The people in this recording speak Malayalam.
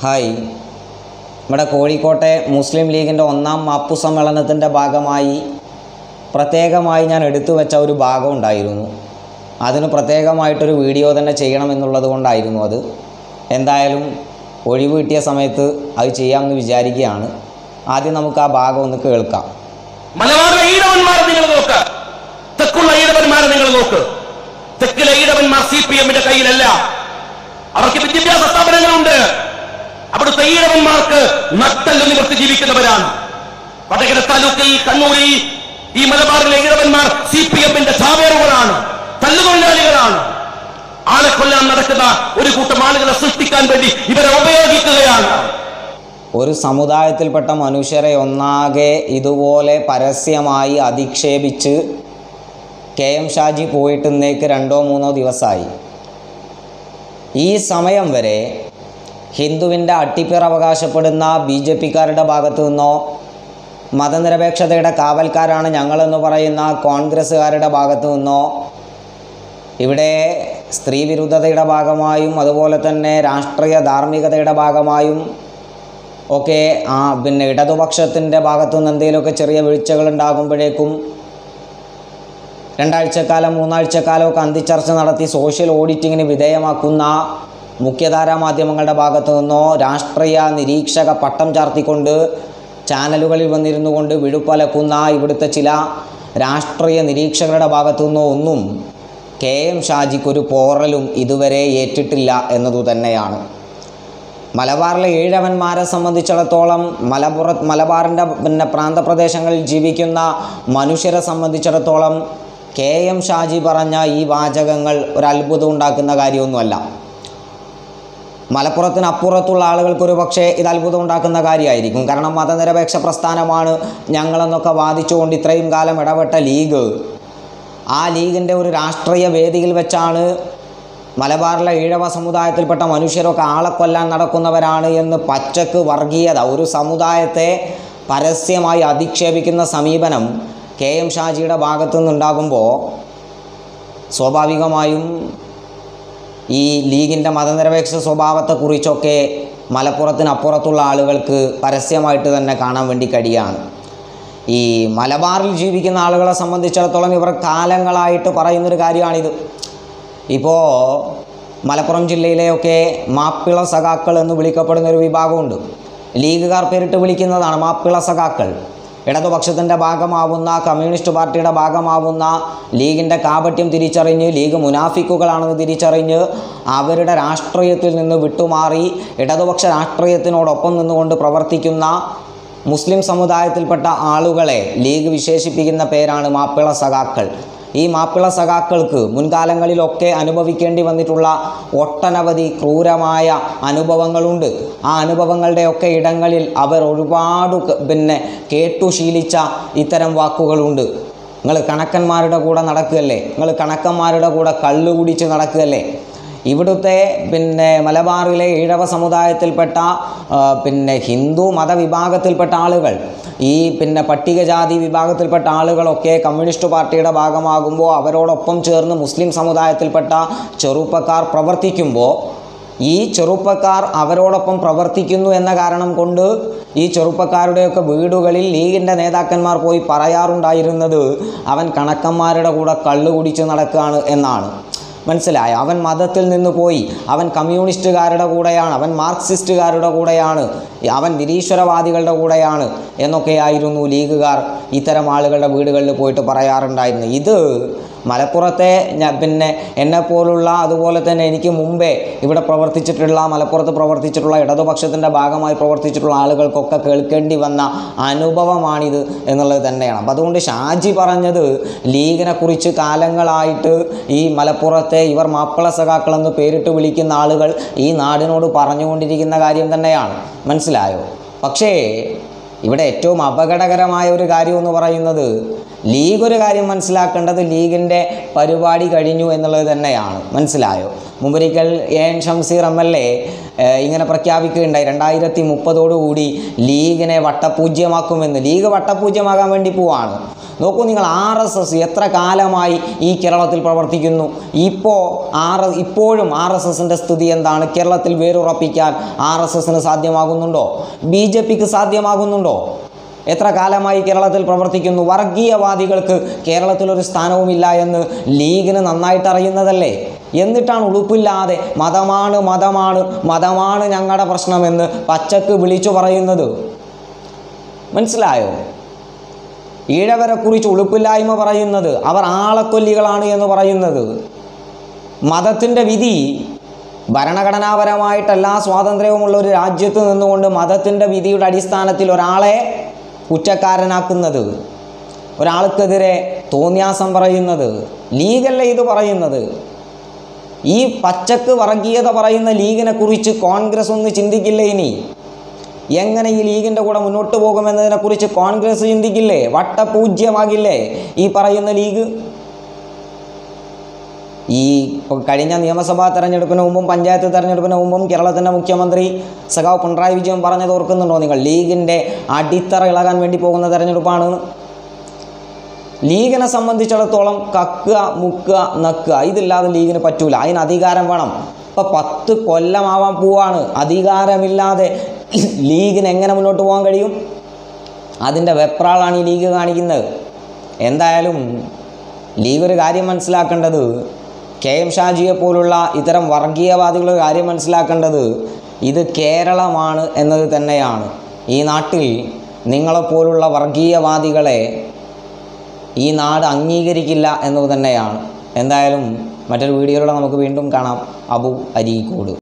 ഹായ് ഇവിടെ കോഴിക്കോട്ടെ മുസ്ലിം ലീഗിൻ്റെ ഒന്നാം മാപ്പു സമ്മേളനത്തിൻ്റെ ഭാഗമായി പ്രത്യേകമായി ഞാൻ എടുത്തു വെച്ച ഒരു ഭാഗം ഉണ്ടായിരുന്നു അതിന് പ്രത്യേകമായിട്ടൊരു വീഡിയോ തന്നെ ചെയ്യണമെന്നുള്ളത് കൊണ്ടായിരുന്നു അത് എന്തായാലും ഒഴിവ് കിട്ടിയ സമയത്ത് അത് ചെയ്യാമെന്ന് വിചാരിക്കുകയാണ് ആദ്യം നമുക്ക് ആ ഭാഗം ഒന്ന് കേൾക്കാം മലബാറിലെ ഈഴവന്മാരെ നിങ്ങൾ നോക്ക് തെക്കുള്ള ഈഴവന്മാരെ നിങ്ങൾ നോക്ക് തെക്കിലെ ഈഴവന്മാർ സി പി എമ്മിന്റെ കയ്യിലല്ല അവർക്ക് വിദ്യാഭ്യാസ സ്ഥാപനങ്ങളുണ്ട് അവിടുത്തെ ഈഴവന്മാർക്ക് നട്ടല് നിവർത്തി ജീവിക്കുന്നവരാണ് വടകര താലൂക്കിൽ കണ്ണൂരിൽ ഈ മലബാറിലെ ഈഴവന്മാർ സി പി എമ്മിന്റെ ചാവേറുകളാണ് തല്ലുതൊഴിലാളികളാണ് ആളെ കൊല്ലാൻ നടക്കുന്ന ഒരു കൂട്ടം ആളുകളെ സൃഷ്ടിക്കാൻ വേണ്ടി ഇവരെ ഉപയോഗിക്കുകയാണ് ഒരു സമുദായത്തിൽപ്പെട്ട മനുഷ്യരെ ഒന്നാകെ ഇതുപോലെ പരസ്യമായി അധിക്ഷേപിച്ച് കെ എം ഷാജി പോയിട്ട് ഇന്നേക്ക് രണ്ടോ മൂന്നോ ദിവസമായി ഈ സമയം വരെ ഹിന്ദുവിൻ്റെ അട്ടിപ്പിറ അവകാശപ്പെടുന്ന ബി ജെ പിക്കാരുടെ ഭാഗത്തു നിന്നോ മതനിരപേക്ഷതയുടെ കാവൽക്കാരാണ് ഞങ്ങളെന്ന് പറയുന്ന കോൺഗ്രസ്സുകാരുടെ ഭാഗത്തു നിന്നോ ഇവിടെ സ്ത്രീ വിരുദ്ധതയുടെ ഭാഗമായും അതുപോലെ തന്നെ രാഷ്ട്രീയ ധാർമ്മികതയുടെ ഭാഗമായും ഒക്കെ ആ പിന്നെ ഇടതുപക്ഷത്തിൻ്റെ ഭാഗത്തു നിന്ന് എന്തെങ്കിലുമൊക്കെ ചെറിയ വീഴ്ചകൾ ഉണ്ടാകുമ്പോഴേക്കും രണ്ടാഴ്ചക്കാലം മൂന്നാഴ്ചക്കാലമൊക്കെ അന്തിച്ചർച്ച നടത്തി സോഷ്യൽ ഓഡിറ്റിങ്ങിന് വിധേയമാക്കുന്ന മുഖ്യധാരാ മാധ്യമങ്ങളുടെ ഭാഗത്തു നിന്നോ രാഷ്ട്രീയ നിരീക്ഷക പട്ടം ചാർത്തിക്കൊണ്ട് ചാനലുകളിൽ വന്നിരുന്നു കൊണ്ട് വിഴുപ്പലക്കുന്ന ഇവിടുത്തെ ചില രാഷ്ട്രീയ നിരീക്ഷകരുടെ ഭാഗത്തു നിന്നോ ഒന്നും കെ എം ഷാജിക്കൊരു പോറലും ഇതുവരെ ഏറ്റിട്ടില്ല എന്നതു തന്നെയാണ് മലബാറിലെ ഈഴവന്മാരെ സംബന്ധിച്ചിടത്തോളം മലപ്പുറ മലബാറിൻ്റെ പിന്നെ പ്രാന്തപ്രദേശങ്ങളിൽ ജീവിക്കുന്ന മനുഷ്യരെ സംബന്ധിച്ചിടത്തോളം കെ എം ഷാജി പറഞ്ഞ ഈ വാചകങ്ങൾ ഒരു അത്ഭുതം ഉണ്ടാക്കുന്ന കാര്യമൊന്നുമല്ല മലപ്പുറത്തിന് അപ്പുറത്തുള്ള ആളുകൾക്കൊരു പക്ഷേ ഇത് അത്ഭുതം ഉണ്ടാക്കുന്ന കാര്യമായിരിക്കും കാരണം മതനിരപേക്ഷ പ്രസ്ഥാനമാണ് ഞങ്ങളെന്നൊക്കെ വാദിച്ചുകൊണ്ട് ഇത്രയും കാലം ഇടപെട്ട ലീഗ് ആ ലീഗിൻ്റെ ഒരു രാഷ്ട്രീയ വേദിയിൽ വെച്ചാണ് മലബാറിലെ ഈഴവ സമുദായത്തിൽപ്പെട്ട മനുഷ്യരൊക്കെ ആളെ കൊല്ലാൻ നടക്കുന്നവരാണ് എന്ന് പച്ചക്ക് വർഗീയത ഒരു സമുദായത്തെ പരസ്യമായി അധിക്ഷേപിക്കുന്ന സമീപനം കെ എം ഷാജിയുടെ ഭാഗത്തു നിന്നുണ്ടാകുമ്പോൾ സ്വാഭാവികമായും ഈ ലീഗിൻ്റെ മതനിരപേക്ഷ സ്വഭാവത്തെക്കുറിച്ചൊക്കെ മലപ്പുറത്തിനപ്പുറത്തുള്ള ആളുകൾക്ക് പരസ്യമായിട്ട് തന്നെ കാണാൻ വേണ്ടി കഴിയാണ് ഈ മലബാറിൽ ജീവിക്കുന്ന ആളുകളെ സംബന്ധിച്ചിടത്തോളം ഇവർ കാലങ്ങളായിട്ട് പറയുന്നൊരു കാര്യമാണിത് ഇപ്പോൾ മലപ്പുറം ജില്ലയിലെയൊക്കെ മാപ്പിള സഖാക്കൾ എന്ന് വിളിക്കപ്പെടുന്ന ഒരു വിഭാഗമുണ്ട് ലീഗുകാർ പേരിട്ട് വിളിക്കുന്നതാണ് മാപ്പിള സഖാക്കൾ ഇടതുപക്ഷത്തിൻ്റെ ഭാഗമാവുന്ന കമ്മ്യൂണിസ്റ്റ് പാർട്ടിയുടെ ഭാഗമാവുന്ന ലീഗിൻ്റെ കാപട്യം തിരിച്ചറിഞ്ഞ് ലീഗ് മുനാഫിക്കുകളാണെന്ന് തിരിച്ചറിഞ്ഞ് അവരുടെ രാഷ്ട്രീയത്തിൽ നിന്ന് വിട്ടുമാറി ഇടതുപക്ഷ രാഷ്ട്രീയത്തിനോടൊപ്പം നിന്നുകൊണ്ട് പ്രവർത്തിക്കുന്ന മുസ്ലിം സമുദായത്തിൽപ്പെട്ട ആളുകളെ ലീഗ് വിശേഷിപ്പിക്കുന്ന പേരാണ് മാപ്പിള സഖാക്കൾ ഈ മാപ്പിള സഖാക്കൾക്ക് മുൻകാലങ്ങളിലൊക്കെ അനുഭവിക്കേണ്ടി വന്നിട്ടുള്ള ഒട്ടനവധി ക്രൂരമായ അനുഭവങ്ങളുണ്ട് ആ അനുഭവങ്ങളുടെയൊക്കെ ഇടങ്ങളിൽ അവർ ഒരുപാട് ക- പിന്നെ കേട്ടു ശീലിച്ച ഇത്തരം വാക്കുകളുണ്ട് നിങ്ങൾ കണക്കന്മാരുടെ കൂടെ നടക്കുകയല്ലേ നിങ്ങൾ കണക്കന്മാരുടെ കൂടെ കള്ളു കുടിച്ച് നടക്കുകയല്ലേ ഇവിടുത്തെ പിന്നെ മലബാറിലെ ഈഴവ സമുദായത്തിൽപ്പെട്ട ആ, പിന്നെ ഹിന്ദു മതവിഭാഗത്തിൽപ്പെട്ട ആളുകൾ ഈ പിന്നെ പട്ടികജാതി വിഭാഗത്തിൽപ്പെട്ട ആളുകളൊക്കെ കമ്മ്യൂണിസ്റ്റ് പാർട്ടിയുടെ ഭാഗമാകുമ്പോൾ അവരോടൊപ്പം ചേർന്ന് മുസ്ലിം സമുദായത്തിൽപ്പെട്ട ചെറുപ്പക്കാർ പ്രവർത്തിക്കുമ്പോൾ ഈ ചെറുപ്പക്കാർ അവരോടൊപ്പം പ്രവർത്തിക്കുന്നു എന്ന കാരണം കൊണ്ട് ഈ ചെറുപ്പക്കാരുടെയൊക്കെ വീടുകളിൽ ലീഗിൻ്റെ നേതാക്കന്മാർ പോയി പറയാറുണ്ടായിരുന്നത് അവൻ കണക്കന്മാരുടെ കൂടെ കള്ളു കുടിച്ച് നടക്കുകയാണ് എന്നാണ് മനസ്സിലായ അവൻ മതത്തിൽ നിന്ന് പോയി അവൻ കമ്മ്യൂണിസ്റ്റുകാരുടെ കൂടെയാണ് അവൻ മാർക്സിസ്റ്റുകാരുടെ കൂടെയാണ് അവൻ നിരീശ്വരവാദികളുടെ കൂടെയാണ് എന്നൊക്കെയായിരുന്നു ലീഗുകാർ ഇത്തരം ആളുകളുടെ വീടുകളിൽ പോയിട്ട് പറയാറുണ്ടായിരുന്നു ഇത് മലപ്പുറത്തെ ഞാൻ പിന്നെ എന്നെപ്പോലുള്ള അതുപോലെ തന്നെ എനിക്ക് മുമ്പേ ഇവിടെ പ്രവർത്തിച്ചിട്ടുള്ള മലപ്പുറത്ത് പ്രവർത്തിച്ചിട്ടുള്ള ഇടതുപക്ഷത്തിൻ്റെ ഭാഗമായി പ്രവർത്തിച്ചിട്ടുള്ള ആളുകൾക്കൊക്കെ കേൾക്കേണ്ടി വന്ന അനുഭവമാണിത് എന്നുള്ളത് തന്നെയാണ് അപ്പം അതുകൊണ്ട് ഷാജി പറഞ്ഞത് ലീഗിനെ കുറിച്ച് കാലങ്ങളായിട്ട് ഈ മലപ്പുറത്തെ ഇവർ മാപ്പിള സഖാക്കളെന്ന് പേരിട്ട് വിളിക്കുന്ന ആളുകൾ ഈ നാടിനോട് പറഞ്ഞുകൊണ്ടിരിക്കുന്ന കാര്യം തന്നെയാണ് മനസ്സിലായോ പക്ഷേ ഇവിടെ ഏറ്റവും അപകടകരമായ ഒരു കാര്യം എന്ന് പറയുന്നത് ലീഗ് ഒരു കാര്യം മനസ്സിലാക്കേണ്ടത് ലീഗിൻ്റെ പരിപാടി കഴിഞ്ഞു എന്നുള്ളത് തന്നെയാണ് മനസ്സിലായോ മുമ്പൊരിക്കൽ A N Shamseer M L A ഇങ്ങനെ പ്രഖ്യാപിക്കുകയുണ്ടായി രണ്ടായിരത്തി മുപ്പതോടുകൂടി ലീഗിനെ വട്ടപൂജ്യമാക്കുമെന്ന് ലീഗ് വട്ടപൂജ്യമാകാൻ വേണ്ടി പോവാണ് നോക്കൂ നിങ്ങൾ ആർ എസ് എസ് എത്ര കാലമായി ഈ കേരളത്തിൽ പ്രവർത്തിക്കുന്നു ഇപ്പോൾ ആർ ഇപ്പോഴും ആർ എസ് എസിൻ്റെ സ്ഥിതി എന്താണ് കേരളത്തിൽ വേരുറപ്പിക്കാൻ ആർ എസ് എസിന് സാധ്യമാകുന്നുണ്ടോ ബി ജെ പിക്ക് സാധ്യമാകുന്നുണ്ടോ എത്ര കാലമായി കേരളത്തിൽ പ്രവർത്തിക്കുന്നു വർഗീയവാദികൾക്ക് കേരളത്തിൽ ഒരു സ്ഥാനവുമില്ല എന്ന് ലീഗിന് നന്നായിട്ട് അറിയുന്നതല്ലേ എന്നിട്ടാണ് ഉളുപ്പില്ലാതെ മതമാണ് മതമാണ് മതമാണ് ഞങ്ങളുടെ പ്രശ്നമെന്ന് പച്ചക്ക് വിളിച്ചു പറയുന്നത് മനസ്സിലായോ ഈഴവരെ കുറിച്ച് ഉളുപ്പില്ലായ്മ പറയുന്നത് അവർ ആളക്കൊല്ലികളാണ് എന്ന് പറയുന്നത് മതത്തിൻ്റെ വിധി ഭരണഘടനാപരമായിട്ട് എല്ലാ സ്വാതന്ത്ര്യവുമുള്ള ഒരു രാജ്യത്ത് നിന്നുകൊണ്ട് മതത്തിൻ്റെ വിധിയുടെ അടിസ്ഥാനത്തിൽ ഒരാളെ കുറ്റക്കാരനാക്കുന്നത് ഒരാൾക്കെതിരെ തോന്യാസം പറയുന്നത് ലീഗല്ലേ ഇത് പറയുന്നത് ഈ പച്ചക്ക് വർഗീയത പറയുന്ന ലീഗിനെ കുറിച്ച് കോൺഗ്രസ് ഒന്ന് ചിന്തിക്കില്ലേ ഇനി എങ്ങനെ ഈ ലീഗിൻ്റെ കൂടെ മുന്നോട്ട് പോകുമെന്നതിനെക്കുറിച്ച് കോൺഗ്രസ് ചിന്തിക്കില്ലേ വട്ടപൂജ്യമാകില്ലേ ഈ പറയുന്ന ലീഗ് ഈ ഇപ്പൊ കഴിഞ്ഞ നിയമസഭാ തെരഞ്ഞെടുപ്പിന് മുമ്പും പഞ്ചായത്ത് തെരഞ്ഞെടുപ്പിന് മുമ്പും കേരളത്തിൻ്റെ മുഖ്യമന്ത്രി സഖാവ് പിണറായി വിജയൻ പറഞ്ഞത് ഓർക്കുന്നുണ്ടോ നിങ്ങൾ ലീഗിൻ്റെ അടിത്തറ ഇളകാൻ വേണ്ടി പോകുന്ന തെരഞ്ഞെടുപ്പാണ് ലീഗിനെ സംബന്ധിച്ചിടത്തോളം കക്കുക മുക്കുക നക്കുക ഇതില്ലാതെ ലീഗിന് പറ്റൂല അതിന് അധികാരം വേണം ഇപ്പം പത്ത് കൊല്ലമാവാൻ പോവാണ് അധികാരമില്ലാതെ ലീഗിന് എങ്ങനെ മുന്നോട്ട് പോകാൻ കഴിയും അതിൻ്റെ വെപ്രാളാണ് ഈ ലീഗ് കാണിക്കുന്നത് എന്തായാലും ലീഗ് ഒരു കാര്യം മനസ്സിലാക്കേണ്ടത് കെ എം ഷാജിയെ പോലുള്ള ഇത്തരം വർഗീയവാദികൾ ഒരു കാര്യം മനസ്സിലാക്കേണ്ടത് ഇത് കേരളമാണ് എന്നത് തന്നെയാണ് ഈ നാട്ടിൽ നിങ്ങളെപ്പോലുള്ള വർഗീയവാദികളെ ഈ നാട് അംഗീകരിക്കില്ല എന്നത് തന്നെയാണ് എന്തായാലും മറ്റൊരു വീഡിയോയിലൂടെ നമുക്ക് വീണ്ടും കാണാം അബു അരീക്കോട്